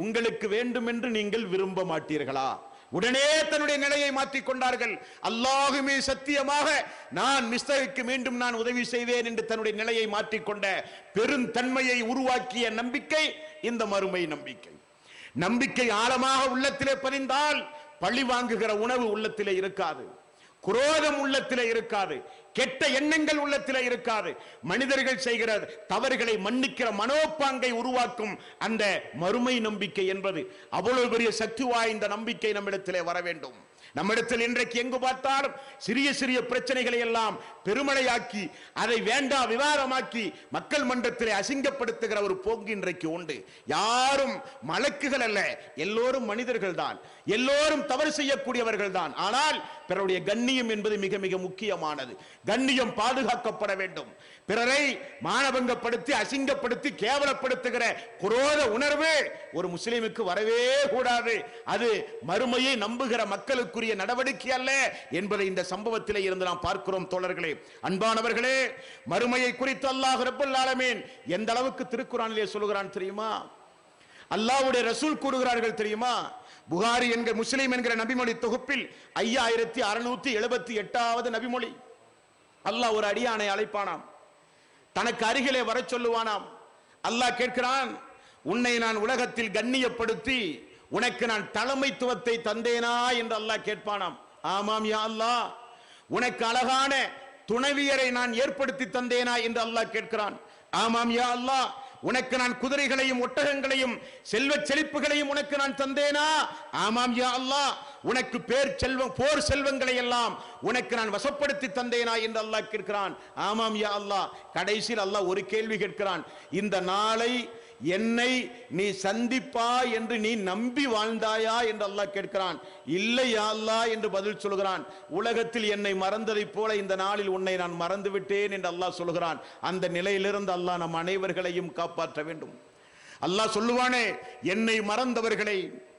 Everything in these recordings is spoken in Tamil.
உங்களுக்கு வேண்டும் என்று நீங்கள் விரும்ப மாட்டீர்களா உடனே தன்னுடைய நிலையை மாற்றிக் கொண்டார்கள் அல்லாஹுமே சத்தியமாக நான் மிஸ்டருக்கு மீண்டும் நான் உதவி செய்வேன் என்று தன்னுடைய நிலையை மாற்றிக்கொண்ட பெருந்தன்மையை உருவாக்கிய நம்பிக்கை இந்த மறுமை நம்பிக்கை நம்பிக்கை ஆழமாக உள்ளத்திலே பதிந்தால் பழி வாங்குகிற உணவு உள்ளத்திலே இருக்காது குரோதம் உள்ளத்திலே இருக்காது கெட்ட எண்ணங்கள் உள்ளத்திலே இருக்காது மனிதர்கள் செய்கிற தவறுகளை மன்னிக்கிற மனோப்பாங்கை உருவாக்கும் அந்த மறுமை நம்பிக்கை என்பது அவ்வளவு பெரிய சக்தி வாய்ந்த நம்பிக்கை நம்மிடத்திலே வர வேண்டும் நம்மிடத்தில் இன்றைக்கு எங்கு பார்த்தாலும் சிறிய சிறிய பிரச்சனைகளை எல்லாம் பெருமழையாக்கி அதை வேண்டா விவாதமாக்கி மக்கள் மன்றத்திலே அசிங்கப்படுத்துகிற ஒரு போக்கு இன்றைக்கு உண்டு யாரும் மலக்குகள் அல்ல எல்லோரும் மனிதர்கள் தான் எல்லோரும் தவறு செய்யக்கூடியவர்கள் தான் ஆனால் பிறருடைய கண்ணியம் என்பது மிக மிக முக்கியமானது கண்ணியம் பாதுகாக்கப்பட வேண்டும் பிறரை மானபங்கப்படுத்தி அசிங்கப்படுத்தி கேவலப்படுத்துகிற குரோத உணர்வு ஒரு முஸ்லிமுக்கு வரவே கூடாது அது மறுமையை நம்புகிற மக்களுக்குரிய நடவடிக்கை அல்ல என்பதை இந்த சம்பவத்திலே இருந்து நாம் பார்க்கிறோம் தோழர்களே அன்பானவர்களே மறுமையை குறித்து அல்லாஹ் ரப்பல் ஆலமீன் எந்த அளவுக்கு திருக்குறானிலே சொல்கிறான் தெரியுமா அல்லாஹ்வுடைய ரசூல் கூறுகிறார்கள் தெரியுமா புகாரி என்கிற முஸ்லிம் என்கிற நபிமொழி தொகுப்பில் ஐயாயிரத்தி அறுநூத்தி எழுபத்தி எட்டாவது நபிமொழி அல்லாஹ் ஒரு அடியானை அழைப்பானாம் தனக்கு அருகிலே வர சொல்லுவானாம் அல்லாஹ் கேட்கிறான் உன்னை நான் உலகத்தில் கண்ணியப்படுத்தி உனக்கு நான் தலைமைத்துவத்தை தந்தேனா என்று அல்லாஹ் கேட்பானாம் ஆமாம் யா அல்லாஹ் உனக்கு அழகான துணைவியரை நான் ஏற்படுத்தி தந்தேனா என்று அல்லாஹ் கேட்கிறான் ஆமாம் யா அல்லாஹ் உனக்கு நான் குதிரைகளையும் ஒட்டகங்களையும் செல்வ செழிப்புகளையும் உனக்கு நான் தந்தேனா ஆமாம் யா அல்லாஹ் உனக்கு பேர் செல்வம் போர் செல்வங்களை எல்லாம் உனக்கு நான் வசப்படுத்தி தந்தேனா என்று அல்லாஹ் கேட்கிறான் ஆமாம் யா அல்லாஹ் கடைசியில் அல்லாஹ் ஒரு கேள்வி கேட்கிறான் இந்த நாளை என்னை நீ சந்திப்பா என்று நீ நம்பி வாழ்ந்தாயா என்று அல்லாஹ் கேட்கிறான் இல்லை யா அல்லாஹ் என்று பதில் சொல்கிறான் உலகத்தில் என்னை மறந்ததைப் போல இந்த நாளில் உன்னை நான் மறந்து விட்டேன் என்று அல்லாஹ் சொல்கிறான் அந்த நிலையிலிருந்து அல்லாஹ் நம் அனைவர்களையும் காப்பாற்ற வேண்டும் அல்லாஹ் சொல்லுவானே என்னை மறந்தவர்களை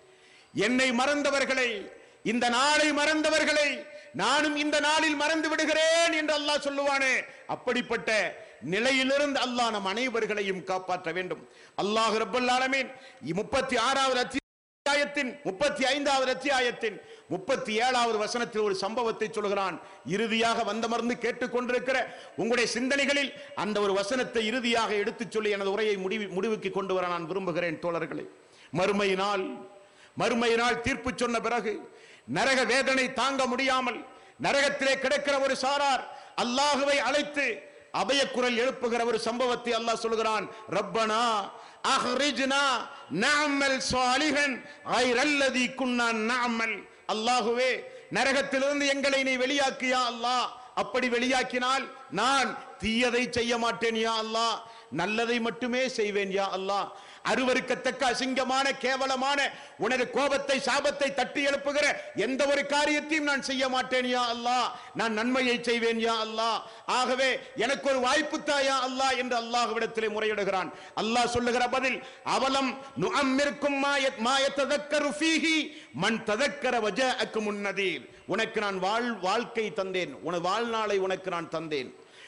என்னை மறந்தவர்களை இந்த நாளை மறந்தவர்களை நானும் இந்த நாளில் மறந்து விடுகிறேன் என்று அல்லாஹ் சொல்லுவானே அப்படிப்பட்ட நிலையிலிருந்து அல்லாஹ் நம் அனைவர்களையும் காப்பாற்ற வேண்டும் அல்லாஹ் ரப்பல் ஆலமீன் முப்பத்தி ஆறாவது அத்தியாயத்தின் முப்பத்தி ஐந்தாவது அத்தியாயத்தின் முப்பத்தி ஏழாவது வசனத்தில் ஒரு சம்பவத்தை சொல்கிறான் இறுதியாக வந்தமர்ந்து கேட்டுக்கொண்டிருக்கிற உங்களுடைய சிந்தனைகளில் அந்த ஒரு வசனத்தை இறுதியாக எடுத்துச் சொல்லி எனது உரையை முடிவு முடிவுக்கு கொண்டு வர நான் விரும்புகிறேன் தோழர்களே மறுமையினால் மறுமையினால் தீர்ப்பு சொன்ன பிறகு நரக வேதனை தாங்க முடியாமல் நரகத்திலே கிடக்கிற ஒரு சாரார் அல்லாஹுவை அழைத்து அபயக்குரல் எழுப்புகிற ஒரு சம்பவத்தை அல்லாஹ் சொல்கிறான் ரப்பனா அஹ்ரிஜ்னா நஅமல் சாலிஹன் கைரல்லதி குன்னா நஅமல் அல்லாஹுவே நரகத்திலிருந்து எங்களை நீ வெளியாக்கியா அல்லாஹ் அப்படி வெளியாக்கினால் நான் தீயதை செய்ய மாட்டேன் யா அல்லாஹ் நல்லதை மட்டுமே செய்வேன் யா அல்லாஹ் அருவருக்கத்தக்க அசிங்கமான கேவலமான உனது கோபத்தை சாபத்தை தட்டி எழுப்புகிற எந்த ஒரு காரியத்தையும் நான் செய்ய மாட்டேன் யா அல்லாஹ் நான் நன்மையை செய்வேன் யா அல்லாஹ் ஆகவே எனக்கு ஒரு வாய்ப்பு தாயா அல்லாஹ் என்று அல்லாஹ்விடத்திலே முறையிடுகிறான் அல்லாஹ் சொல்லுகிற பதில் அவலம் நுஅம்மிருக்கும் மாயத் மாயத்ததக்கரு ஃபீஹி மன் ததக்கர வஜஅக்கு முன்னதீர் உனக்கு நான் வாழ் வாழ்க்கை தந்தேன் உனது வாழ்நாளை உனக்கு நான் தந்தேன்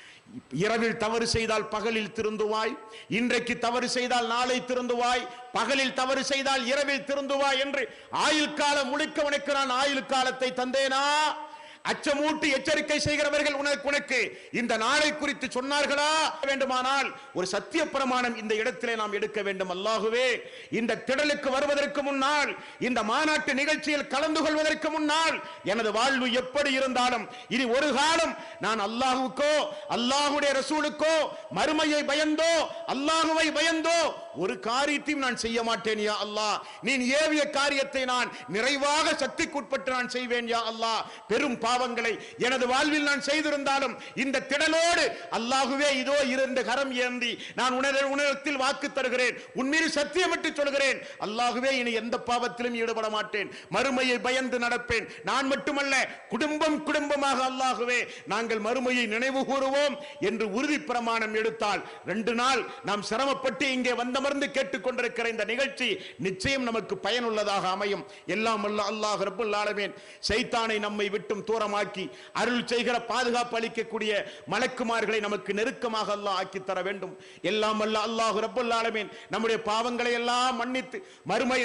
இரவில் தவறு செய்தால் பகலில் திருந்துவாய் இன்றைக்கு தவறு செய்தால் நாளை திருந்துவாய் பகலில் தவறு செய்தால் இரவில் திருந்துவாய் என்று ஆயுள் காலம் முழுக்க உனக்கு நான் ஆயுள் காலத்தை தந்தேனா அச்சமூட்டி எச்சரிக்கை செய்கிறவர்கள் உனக்கு உனக்கு இந்த நாளை குறித்து சொன்னார்களா வேண்டுமானால் ஒரு சத்திய பிரமாணம் இந்த இடத்திலே நாம் எடுக்க வேண்டும் அல்லாகுவே இந்த திடலுக்கு வருவதற்கு முன்னால் இந்த மாநாட்டு நிகழ்ச்சியில் கலந்து கொள்வதற்கு முன்னால் எனது வாழ்வு எப்படி இருந்தாலும் இனி ஒரு காலம் நான் அல்லாஹுக்கோ அல்லாஹுடைய ரசூலுக்கோ மறுமையை பயந்தோ அல்லாஹுவை பயந்தோ ஒரு காரியத்தையும் நான் செய்ய மாட்டேன் யா அல்லாஹ் நீ ஏவிய காரியத்தை நான் நிறைவாக சக்திக்குட்பட்டு நான் செய்வேன் யா அல்லாஹ் பெரும் பாவங்களை எனது வாழ்வில் நான் செய்திருந்தாலும் இந்த திடலோடு அல்லாஹுவே இதோ இரண்டு கரம் ஏந்தி நான் உணர உணரத்தில் வாக்கு தருகிறேன் உன்மீது சத்தியமிட்டு சொல்கிறேன் அல்லாஹுவே இனி எந்த பாவத்திலும் ஈடுபட மாட்டேன் மறுமையை பயந்து நடப்பேன் நான் மட்டுமல்ல குடும்பம் குடும்பமாக அல்லாஹுவே நாங்கள் மறுமையை நினைவு கூறுவோம் என்று உறுதி பிரமாணம் எடுத்தால் ரெண்டு நாள் நாம் சிரமப்பட்டு இங்கே வந்தமர்ந்து கேட்டுக்கொண்டிருக்கிற இந்த நிகழ்ச்சி நிச்சயம் நமக்கு பயனுள்ளதாக அமையும் எல்லாம் அல்ல அல்லாஹ் ரப்புல் ஆலமீன் சைத்தானை நம்மை விட்டும் தூரமாக்கி அருள் செய்கிற பாதுகாப்பு அளிக்கக்கூடிய மலக்குமார்களை நமக்கு நெருக்கமாக அல்லாஹ் ஆக்கி தர வேண்டும் எல்லாம் அல்ல அல்லாஹ் ரப்புல் ஆலமீன் நம்முடைய பாவங்களை எல்லாம் மன்னித்து மறுமை